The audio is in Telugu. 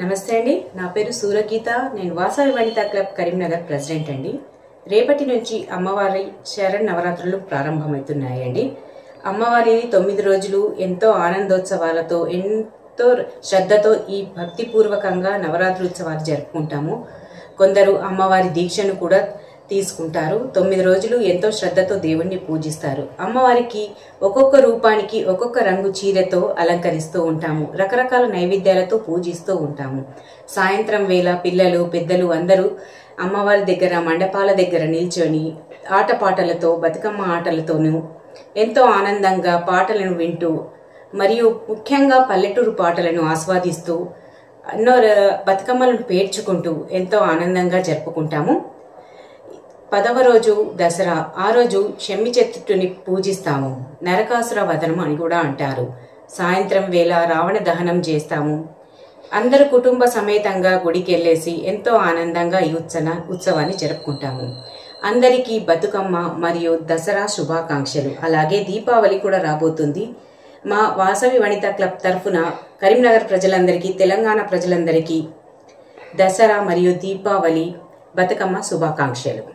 నమస్తే అండి నా పేరు సూరగీత నేను వాసవి వనితా క్లబ్ కరీంనగర్ ప్రెసిడెంట్ అండి రేపటి నుంచి అమ్మవారి శరణ్ నవరాత్రులు ప్రారంభమవుతున్నాయండి అమ్మవారిని తొమ్మిది రోజులు ఎంతో ఆనందోత్సవాలతో ఎంతో శ్రద్ధతో ఈ భక్తిపూర్వకంగా నవరాత్రి ఉత్సవాలు జరుపుకుంటాము కొందరు అమ్మవారి దీక్షను కూడా తీసుకుంటారు తొమ్మిది రోజులు ఎంతో శ్రద్ధతో దేవుణ్ణి పూజిస్తారు అమ్మవారికి ఒక్కొక్క రూపానికి ఒక్కొక్క రంగు చీరతో అలంకరిస్తూ ఉంటాము రకరకాల నైవేద్యాలతో పూజిస్తూ ఉంటాము సాయంత్రం వేళ పిల్లలు పెద్దలు అందరూ అమ్మవారి దగ్గర మండపాల దగ్గర నిల్చొని ఆటపాటలతో బతుకమ్మ ఆటలతోనూ ఎంతో ఆనందంగా పాటలను వింటూ మరియు ముఖ్యంగా పల్లెటూరు పాటలను ఆస్వాదిస్తూ ఎన్నో ర- బతుకమ్మలను పేర్చుకుంటూ ఎంతో ఆనందంగా జరుపుకుంటాము పదవ రోజు దసరా ఆ రోజు షమ్మి చెట్టుని పూజిస్తాము నరకాసుర వదనం అని కూడా అంటారు సాయంత్రం వేళ రావణ దహనం చేస్తాము అందరు కుటుంబ సమేతంగా గుడికి వెళ్ళేసి ఎంతో ఆనందంగా ఈ ఉత్సవ ఉత్సవాన్ని జరుపుకుంటాము అందరికీ బతుకమ్మ మరియు దసరా శుభాకాంక్షలు అలాగే దీపావళి కూడా రాబోతుంది మా వాసవి వనిత క్లబ్ తరఫున కరీంనగర్ ప్రజలందరికీ తెలంగాణ ప్రజలందరికీ దసరా మరియు దీపావళి బతుకమ్మ శుభాకాంక్షలు